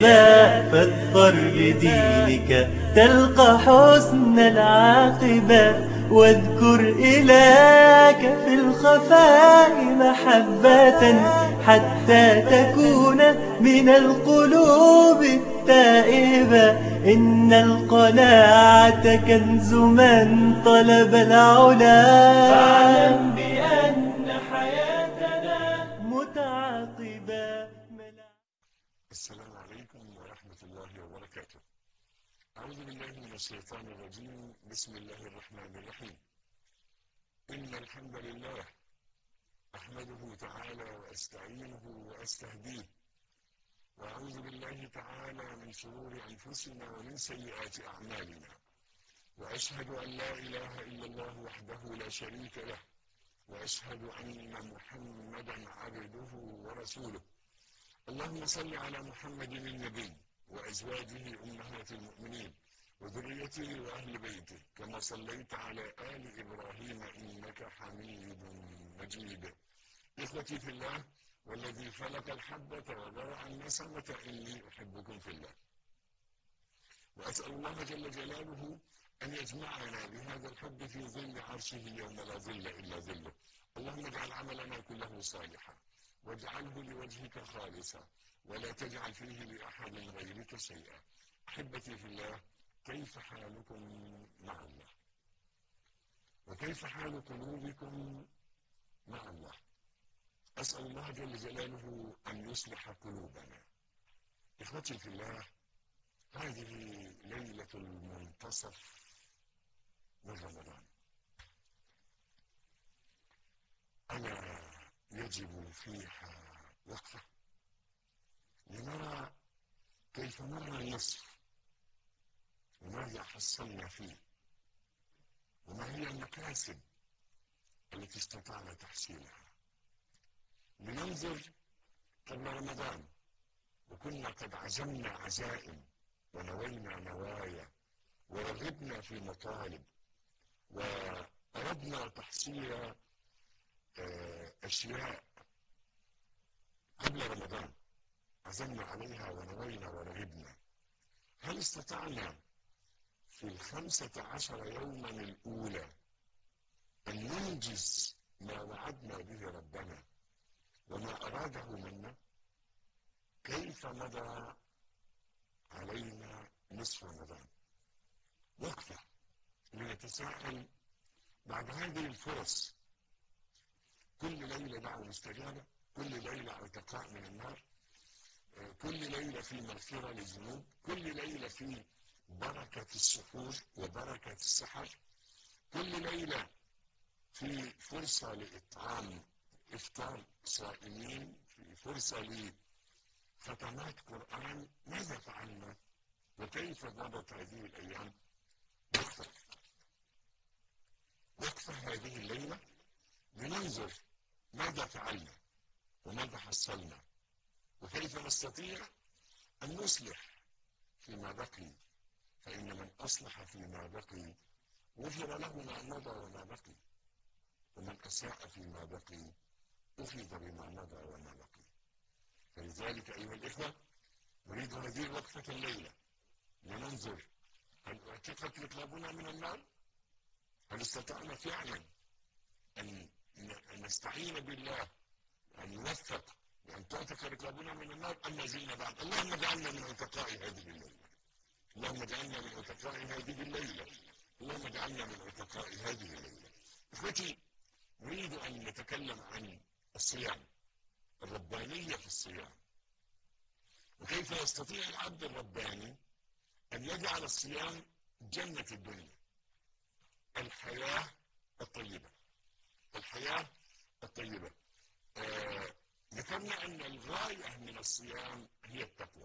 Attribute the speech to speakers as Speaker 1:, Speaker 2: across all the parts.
Speaker 1: فاظفر بدينك تلقى حسن العاقبة واذكر إلهك في الخفاء محبة حتى تكون من القلوب التائبة إن القناعة كنز من طلب العلا فاعلم بأن حياتنا متعاقبة
Speaker 2: السلام عليكم ورحمة الله وبركاته أعوذ بالله من الشيطان الرجيم بسم الله الرحمن الرحيم إن الحمد لله أحمده تعالى وأستعينه وأستهديه وأعوذ بالله تعالى من شرور أنفسنا ومن سيئات أعمالنا وأشهد أن لا إله إلا الله وحده لا شريك له وأشهد أن محمدا عبده ورسوله اللهم صل على محمد النبي وأزواجه أمهات المؤمنين وذريته وأهل بيته كما صليت على آل إبراهيم إنك حميد مجيد إخوتي في الله والذي فلق الحبة وبرع النسمة إني أحبكم في الله وأسأل الله جل جلاله أن يجمعنا بهذا الحب في ظل عرشه يوم لا ظل إلا ظله اللهم اجعل عملنا كله صالحا واجعله لوجهك خالصا ولا تجعل فيه لأحد غيرك شيئا أحبتي في الله كيف حالكم مع الله وكيف حال قلوبكم مع الله أسأل الله جل جلاله أن يصلح قلوبنا إخوتي في الله هذه ليلة المنتصف من رمضان ألا يجب فيها وقفة لنرى كيف مر النصف وماذا حصلنا فيه وما هي المكاسب التي استطعنا تحصيلها لننظر قبل رمضان وكنا قد عزمنا عزائم ونوينا نوايا ورغبنا في مطالب وأردنا تحصيل أشياء قبل رمضان عزمنا عليها ونوينا ورغبنا هل استطعنا في الخمسة عشر يوما الأولى أن ننجز ما وعدنا به ربنا وما أراده منا كيف مضى علينا نصف رمضان وقفة لنتساءل بعد هذه الفرص كل ليلة دعوة مستجابة كل ليلة ارتقاء من النار كل ليلة في مغفرة للذنوب كل ليلة في بركة السحور وبركة السحر كل ليلة في فرصة لإطعام إفطار صائمين في فرصة لختمات قرآن ماذا فعلنا وكيف ضبط هذه الأيام وقفة وقفة هذه الليلة لننظر ماذا فعلنا وماذا حصلنا وكيف نستطيع أن نصلح فيما بقي فإن من أصلح فيما بقي غفر له ما مضى وما بقي ومن أساء فيما بقي أخذ بما مضى وما بقي فلذلك أيها الإخوة نريد هذه الوقفة الليلة لننظر هل اعتقت رقابنا من النار؟ هل استطعنا فعلا أن نستعين بالله أن يوفق بأن تعتق رقابنا من النار أم ما زلنا بعد اللهم اجعلنا من عتقاء هذه الليلة اللهم اجعلنا من عتقاء هذه الليلة اللهم اجعلنا من عتقاء هذه الليلة إخوتي نريد أن نتكلم عن الصيام الربانية في الصيام وكيف يستطيع العبد الرباني أن يجعل الصيام جنة الدنيا الحياة الطيبة الحياة الطيبة آه ذكرنا أن الغاية من الصيام هي التقوى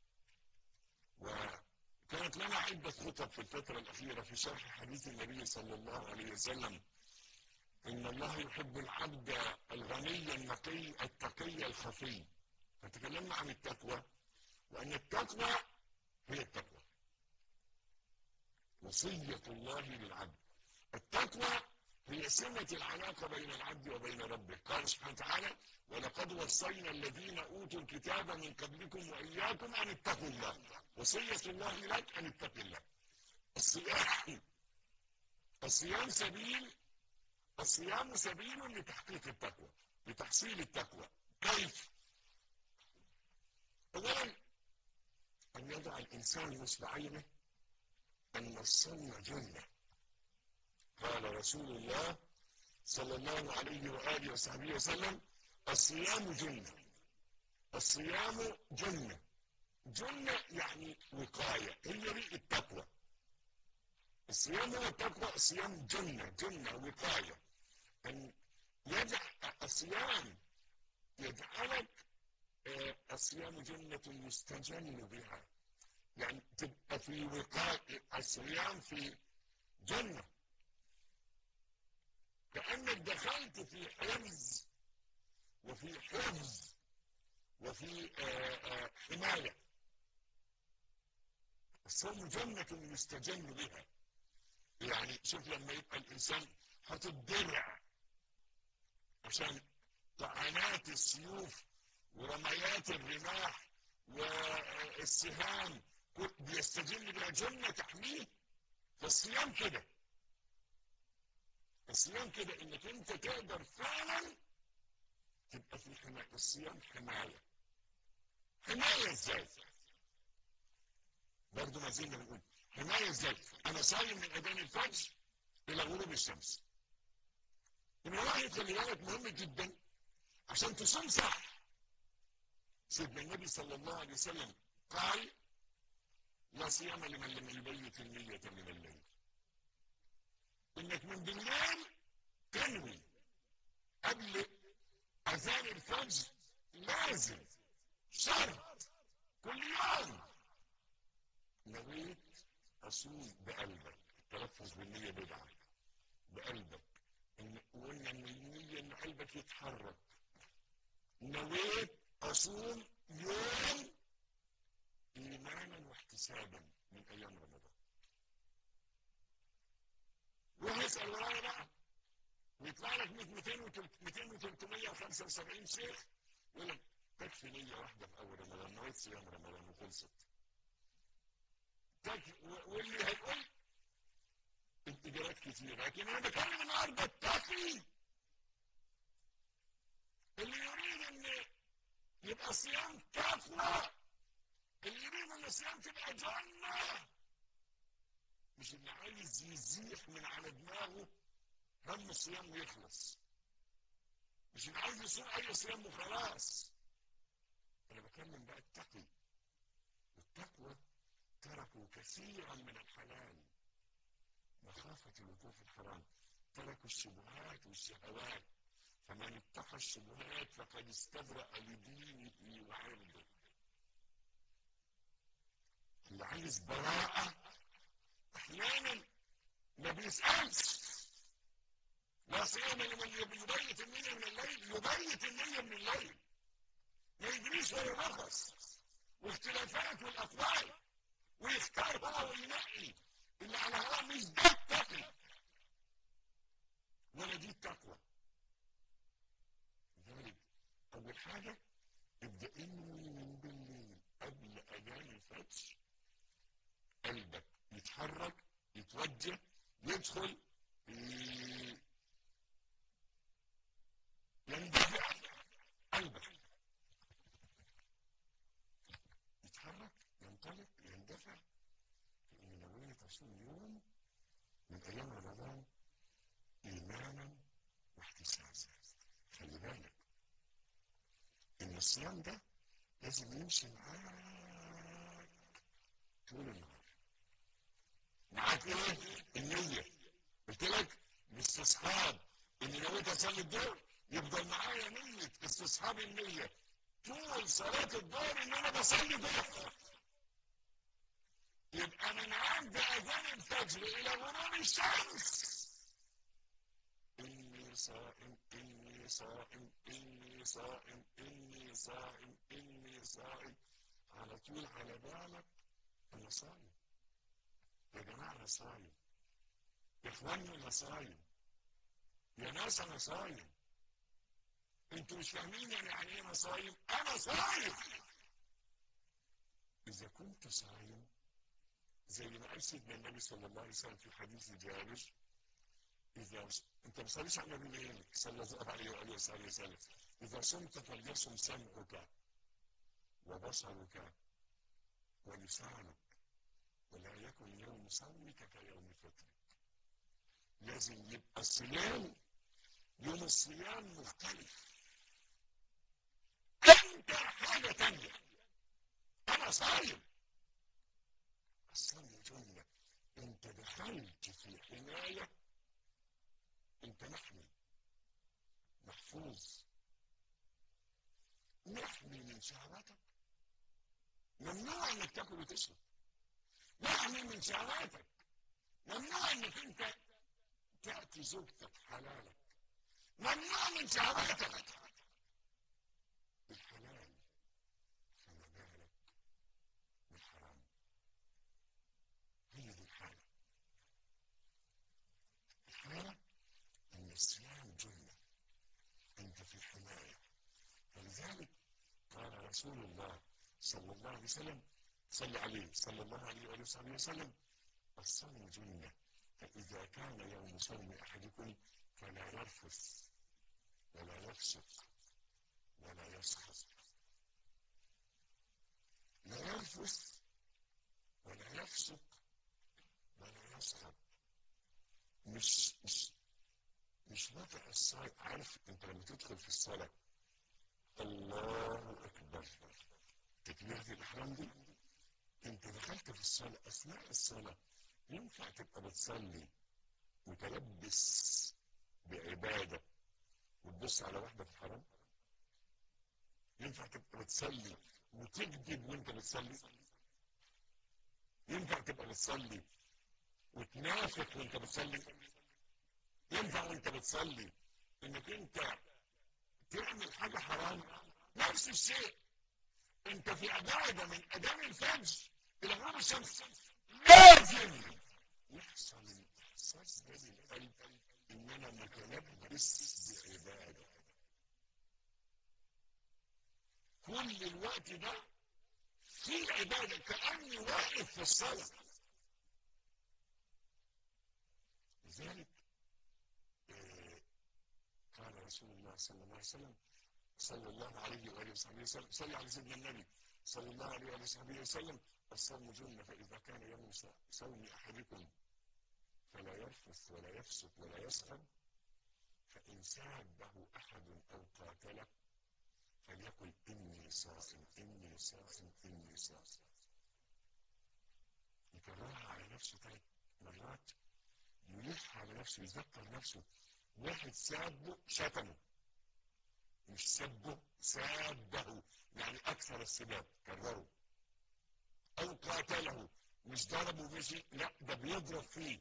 Speaker 2: وكانت لنا عدة خطب في الفترة الأخيرة في شرح حديث النبي صلى الله عليه وسلم إن الله يحب العبد الغني النقي التقي الخفي فتكلمنا عن التقوى وأن التقوى هي التقوى وصية الله للعبد التقوى هي سمة العلاقة بين العبد وبين ربه قال سبحانه وتعالى ولقد وصينا الذين أوتوا الكتاب من قبلكم وإياكم أن اتقوا الله وصية الله لك أن اتق الله الصيام الصيام سبيل الصيام سبيل لتحقيق التقوى لتحصيل التقوى كيف اولا ان يضع الانسان نصب عينه ان الصوم جنه قال رسول الله صلى الله عليه واله وصحبه وسلم الصيام جنه الصيام جنه جنه يعني وقايه هي دي التقوى الصيام هو التقوى الصيام جنه جنه وقايه ان يجعل الصيام يجعلك الصيام جنة يستجن بها يعني تبقى في وقاية الصيام في جنة كأنك دخلت في حفظ وفي حفظ وفي حماية الصوم جنة يستجن بها يعني شوف لما يبقى الإنسان حاطط درع عشان طعنات السيوف ورميات الرماح والسهام بيستجن بها جنة تحميه فالصيام كده الصيام كده انك انت تقدر فعلا تبقى في حماية الصيام حماية حماية ازاي برضه ما زلنا بنقول حماية ازاي انا صايم من اذان الفجر الى غروب الشمس الواحد خلي بالك مهم جدا عشان تصوم صح سيدنا النبي صلى الله عليه وسلم قال لا صيام لمن لم يبيت النية من الليل انك من بالليل تنوي قبل اذان الفجر لازم شرط كل يوم نويت اصوم بقلبك التلفظ بالنية بدعة بقلبك إن وقلنا ان النية ان قلبك يتحرك نويت اصوم يوم ايمانا واحتسابا من ايام رمضان روح اسال ورايا بقى ويطلع لك 100 200 200 375 شيخ يقول لك تكفي نيه واحده في اول رمضان نويت صيام رمضان وخلصت تكفي واللي هيقول اتجاهات كتير لكن انا بتكلم النهارده التقي اللي يريد ان يبقى صيام تقوى اللي يريد ان الصيام تبقى جنه مش اللي عايز يزيح من على دماغه هم الصيام ويخلص مش اللي عايز يصوم اي صيام وخلاص انا بكلم بقى التقي التقوى تركوا كثيرا من الحلال مخافة الوقوع في الحرام تركوا الشبهات والشهوات فمن اتقى الشبهات فقد استبرأ لدينه وعرضه اللي عايز براءة احيانا ما بيسألش لا صيام لمن يبيت النية من الليل يبيت النية من الليل ما يجريش ولا رخص واختلافات والاقوال ويختار هو وينقي اللي على هواه مش ده التقي ولا دي التقوى لذلك اول حاجه ابدا انوي من بالليل قبل اذان الفجر قلبك يتحرك يتوجه يدخل يندفع قلبك يتحرك ينطلق يندفع فإني نويت أصوم يوم من أيام رمضان إيمانا واحتسابا خلي بالك إن الصيام ده لازم يمشي معاك طول النهار معاك إيه؟ النية قلت لك الاستصحاب إني نويت أصلي الظهر يفضل معايا نية استصحاب النية طول صلاة الظهر إن أنا بصلي ظهر يبقى من عند اذان الفجر الى غروب الشمس اني صائم اني صائم اني صائم اني صائم اني صائم على طول على بالك انا صايم يا جماعه انا صايم يا اخواني انا صايم يا ناس انا صايم انتوا مش فاهمين يعني يعني ايه انا صايم انا صايم اذا كنت صايم زي ما قال سيدنا النبي صلى الله عليه وسلم في حديث جابر اذا انت ما بتصليش على النبي ليه؟ صلى الله عليه واله وصحبه وسلم اذا صمت فليصم سمعك وبصرك ولسانك ولا يكن يوم صومك كيوم فطرك لازم يبقى الصيام يوم الصيام مختلف انت حاجة تانية انا صايم الصوم جنة انت دخلت في حماية انت محمي محفوظ محمي من شهواتك ممنوع انك تاكل وتشرب محمي من شهواتك ممنوع انك انت تأتي زوجتك حلالك ممنوع من شهواتك بالحلال فما بالك بالحرام هي دي الحالة الحالة ان الصيام جنة انت في حماية فلذلك قال رسول الله صلى الله عليه وسلم صلى عليه صلى الله عليه وآله وصحبه وسلم الصوم جنة فإذا كان يوم صوم أحدكم فلا يرفث ولا يفسق ولا يسخط لا يرفث ولا يفسق ولا يسخط مش مش مش وضع الصلاة عارف انت لما تدخل في الصلاة الله أكبر تكبيرة الإحرام دي انت دخلت في الصلاة أثناء الصلاة ينفع تبقى بتصلي متلبس بعبادة وتبص على واحدة في الحرام ينفع تبقى بتصلي وتكذب وانت بتصلي ينفع تبقى بتصلي وتنافق وانت بتصلي ينفع وانت بتصلي انك انت تعمل حاجة حرام نفس الشيء انت في عبادة من اذان الفجر الى غروب الشمس لازم يحصل الاحساس ده للقلب ان انا متلبس بعباده كل الوقت ده في عباده كاني واقف في الصلاه لذلك آه قال رسول الله صلى الله عليه وسلم صلى الله عليه واله وصحبه وسلم صلى على سيدنا النبي صلى الله عليه واله وصحبه وسلم الصوم جنة فإذا كان يوم صوم أحدكم فلا يرفث ولا يفسق ولا يسخر فإن سابه أحد أو قاتله فليقل إني صائم إني صائم إني صائم يكررها على نفسه ثلاث مرات يلح على نفسه يذكر نفسه واحد سابه شتمه مش سبه سابه يعني أكثر السباب كرره او قاتله مش ضربه ومشي لا ده بيضرب فيه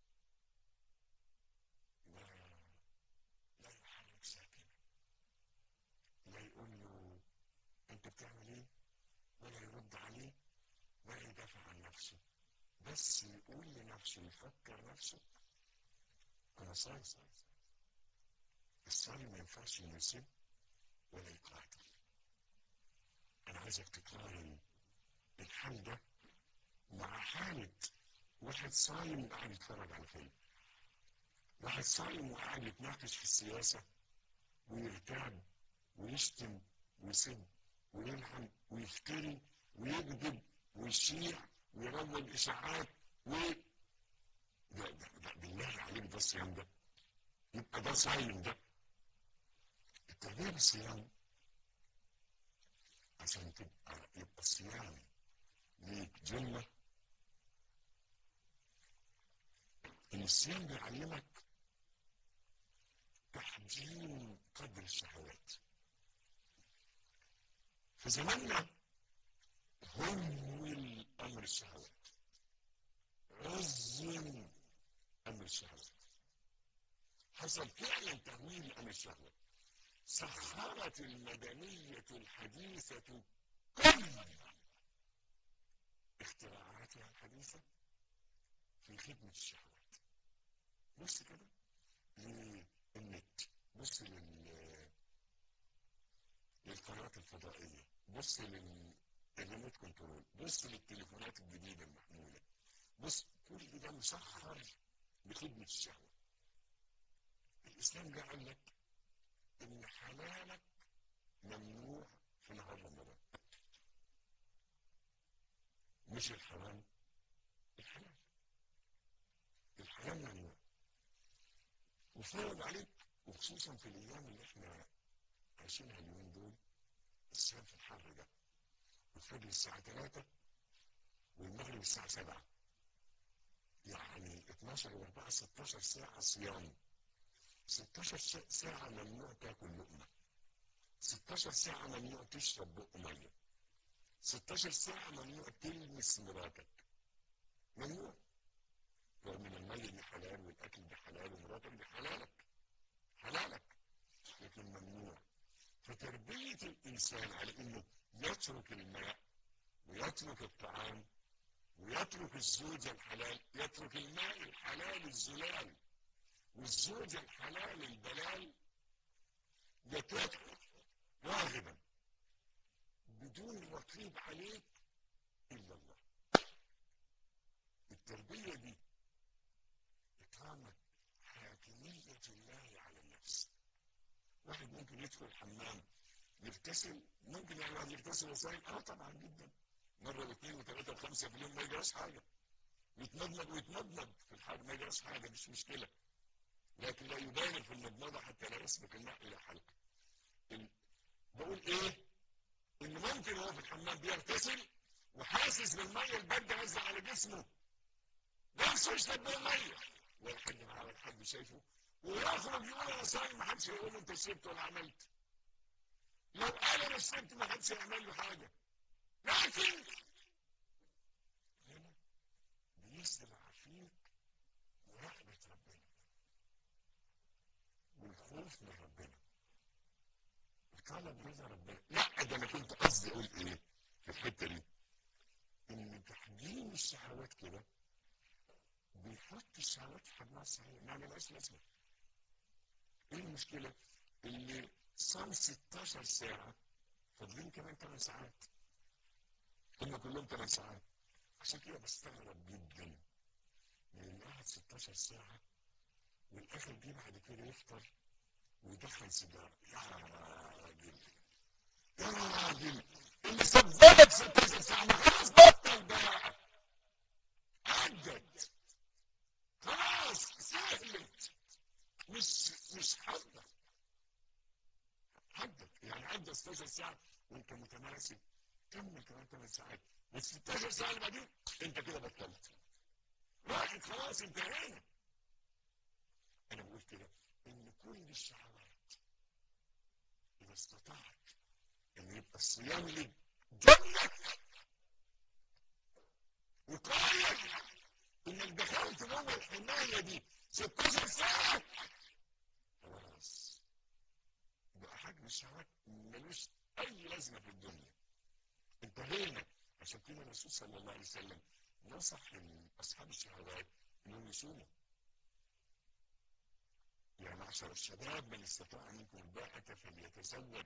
Speaker 2: لا لا يحرك ساكنا لا يقول له انت بتعمل ايه ولا يرد عليه ولا يدافع عن نفسه بس يقول لنفسه يفكر نفسه انا صايم الصايم ما ينفعش يسب ولا يقاتل انا عايزك تقارن الحال ده مع حالة واحد صايم وقاعد يتفرج على فيلم واحد صايم وقاعد يتناقش في السياسة ويرتاب ويشتم ويسب ويلحن ويفتري ويكذب ويشيع ويروج إشاعات و ده, ده, ده بالله عليك ده الصيام ده يبقى ده صايم ده التربية بالصيام عشان تبقى يبقى الصيام ليك جنة إن الصيام بيعلمك تحجيم قدر الشهوات في زماننا هول أمر الشهوات عظم أمر الشهوات حصل فعلا تهويل أمر الشهوات سخرت المدنية الحديثة كل اختراعاتها الحديثة في خدمة الشهوات بص كده ليه النت بص لل للقنوات الفضائية بص للريموت كنترول بص للتليفونات الجديدة المحمولة بص كل ده مسخر لخدمة الشهوة الإسلام جعل لك إن حلالك ممنوع في نهار رمضان مش الحرام الحلال الحلال ممنوع وفرض عليك وخصوصا في الايام اللي احنا عايشينها اليومين دول الصيام في الحر ده الفجر الساعة 3 والمغرب الساعة 7 يعني 12 و 4 16 ساعة صيام 16 ساعة ممنوع تاكل لقمة 16 ساعة ممنوع تشرب بق مية 16 ساعة ممنوع تلمس مراتك ممنوع رغم ان المية دي حلال والاكل ده حلال ومراتك دي حلالك حلالك لكن ممنوع فتربية الانسان على انه يترك الماء ويترك الطعام ويترك الزوجة الحلال يترك الماء الحلال الزلال والزوجة الحلال البلال يترك راغبا بدون رقيب عليك الا الله التربية دي إقامة حاكمية الله على النفس واحد ممكن يدخل الحمام يغتسل ممكن يعني واحد يغتسل وسائل اه طبعا جدا مرة واثنين وثلاثة وخمسة في اليوم ما يجراش حاجة يتمضمض ويتمضمض في الحاج ما يجراش حاجة مش مشكلة لكن لا يبالغ في المضمضة حتى لا يسبق الماء إلى حلقه بقول إيه؟ إن ممكن هو في الحمام بيغتسل وحاسس بالمية الباردة نازلة على جسمه نفسه يشرب بيه مية ولا حد معاه ولا حد شايفه ويخرج يقول انا صايم ما حدش هيقول له انت شربت ولا عملت لو قال انا شربت ما حدش هيعمل له حاجه لكن هنا بيزرع فيك مراقبه ربنا والخوف من ربنا وطلب رضا ربنا لا ده انا كنت قصدي اقول ايه في الحته دي ان تحجيم الشهوات كده بيحط الشهوات في حجمها الصحيح ما ملهاش لازمه ايه المشكله اللي صام 16 ساعه فاضلين كمان 8 ساعات هم كلهم 8 ساعات عشان كده بستغرب جدا من اللي قاعد 16 ساعه والاخر جه بعد كده يفطر ويدخن سيجاره يا راجل يا راجل اللي سببك 16 ساعه ما خلاص بطل بقى عدت خلاص سهلت مش مش حدك حدك يعني عدى 16 ساعه وانت متماسك كمل كمان 8 ساعات بس 16 ساعه اللي بعدين انت كده بطلت راحت خلاص انتهينا انا بقول كده ان كل الشهوات اذا استطعت ان يبقى الصيام لك جنه وقايه انك دخلت جوه الحمايه دي 16 ساعه خلاص بقى حجم الشهوات ملوش اي لازمه في الدنيا انتهينا عشان كده الرسول صلى الله عليه وسلم نصح اصحاب الشهوات انهم يصوموا يا معشر الشباب من استطاع منكم الباءة فليتزوج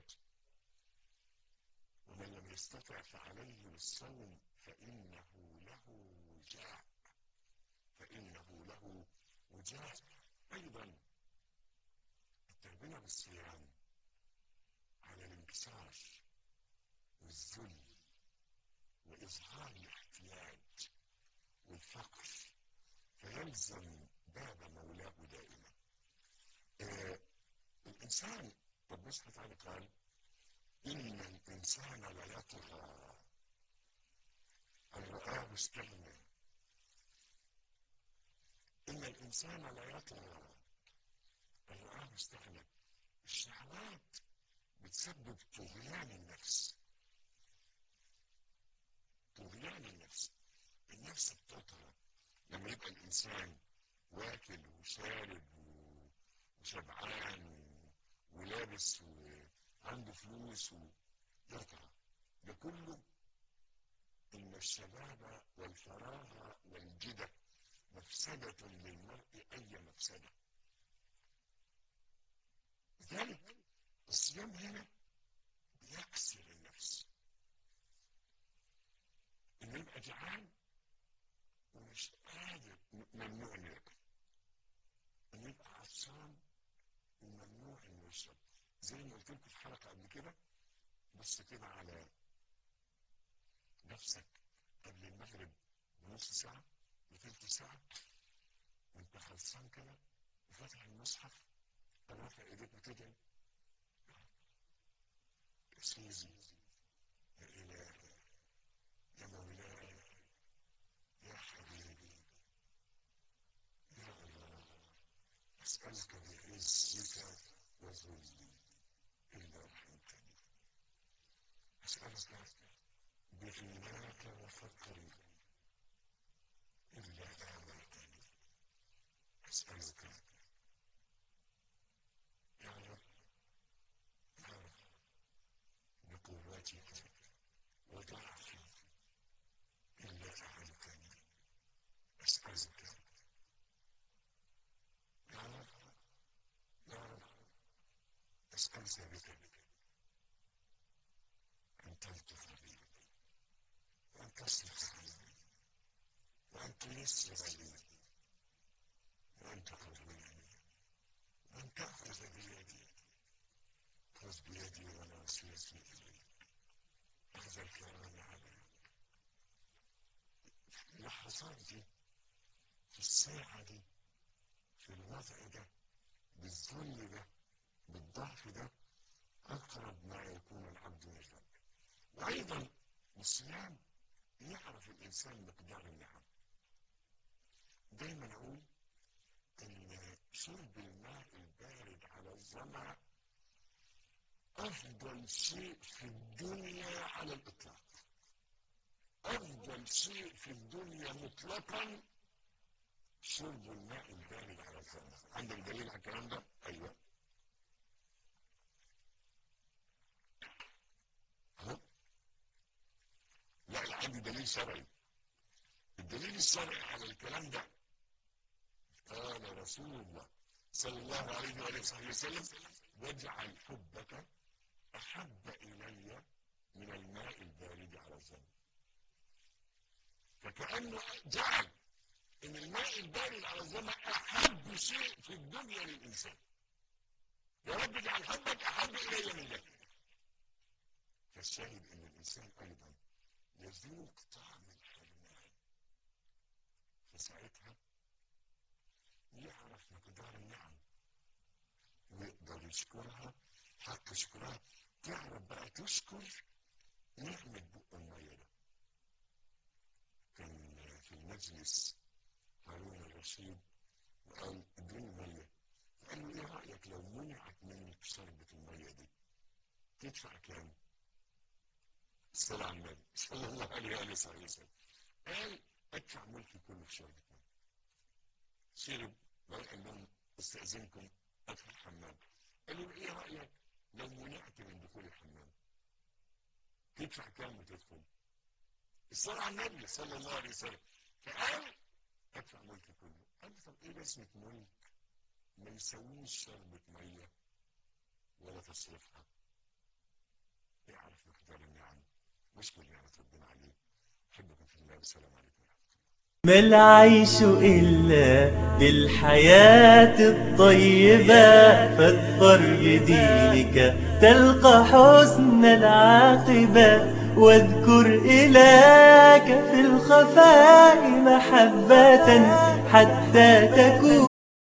Speaker 2: ومن لم يستطع فعليه بالصوم فإنه له وجاء فإنه له وجاء أيضا التربية بالصيام على الانكسار والذل وإظهار الاحتياج والفقر فيلزم باب مولاه دائما آه الإنسان ربنا سبحانه وتعالى قال إن الإنسان ليطغى أن رآه استغنى إن الإنسان ليطغى أن رآه استغنى الشهوات بتسبب طغيان النفس طغيان النفس النفس بتطغى لما يبقى الإنسان واكل وشارب وشبعان ولابس وعنده فلوس ويطغى ده كله إن الشباب والفراغ والجدة مفسدة للمرء أي مفسدة لذلك الصيام هنا بيكسر النفس انه يبقى جعان ومش قادر ممنوع انه ياكل انه يبقى عطشان وممنوع انه يشرب زي ما قلت لكم في حلقه قبل كده بص كده على نفسك قبل المغرب بنص ساعه بثلث ساعه وانت خلصان كده وفاتح المصحف رافع ايديك وتدعي يا سيدي يا الهي يا مولاي يا حبيبي يا الله اسالك بعزك وذلي الا رحمتني اسالك بغناك وفقري الا اعملتني اسالك يا رب يا رب بقوتك وضعفي إلا أعلتني أسألك يا رب يا رب أسألك بك أن تلطف بي وأن تصلح لي وأن تيسر لي وأن تقربني وأن تأخذ بيدي خذ بيدي وناصيتي إليك أخذ الكرام عليك في اللحظات دي في الساعة دي في الوضع ده بالذل ده بالضعف ده أقرب ما يكون العبد من الرب وأيضا الصيام يعرف الإنسان مقدار النعم دايما أقول إن شرب الماء البارد على الظمأ أفضل شيء في الدنيا على الإطلاق أفضل شيء في الدنيا مطلقا شرب الماء البارد على الظمأ عندك دليل على الكلام ده؟ أيوه أهو لا لا عندي دليل شرعي الدليل الشرعي على الكلام ده قال رسول الله صلى الله عليه وآله وصحبه وسلم واجعل حبك أحب إلي من الماء البارد على الظن فكأنه جعل إن الماء البارد على الظن أحب شيء في الدنيا للإنسان يا رب اجعل حبك أحب إلي من ذلك فالشاهد إن الإنسان أيضا يذوق طعم الحرمان فساعتها يعرف مقدار النعم ويقدر يشكرها حق شكرها تعرف بقى تشكر نعمة بق المية ده كان في المجلس هارون الرشيد وقال ادوني مية قال له ايه رأيك لو منعت منك شربة المية دي تدفع كام؟ الصلاة على النبي صلى الله عليه وآله وسلم قال ادفع ملكي كله في شربة مية شرب وقال قال لهم استأذنكم ادخل الحمام قالوا ايه رأيك لو منعت من دخول الحمام تدفع كام وتدخل الصلاة على النبي صلى الله عليه وسلم فقال ادفع ملكي كله قال طب ايه لازمة ملك ما يسويش شربة مية ولا تصرفها يعرف مقدار النعم واشكر نعمة ربنا عليه احبكم في الله والسلام عليكم ورحمة الله
Speaker 1: ما العيش إلا بالحياة الطيبة فاظفر بدينك تلقى حسن العاقبة واذكر إلهك في الخفاء محبة حتى تكون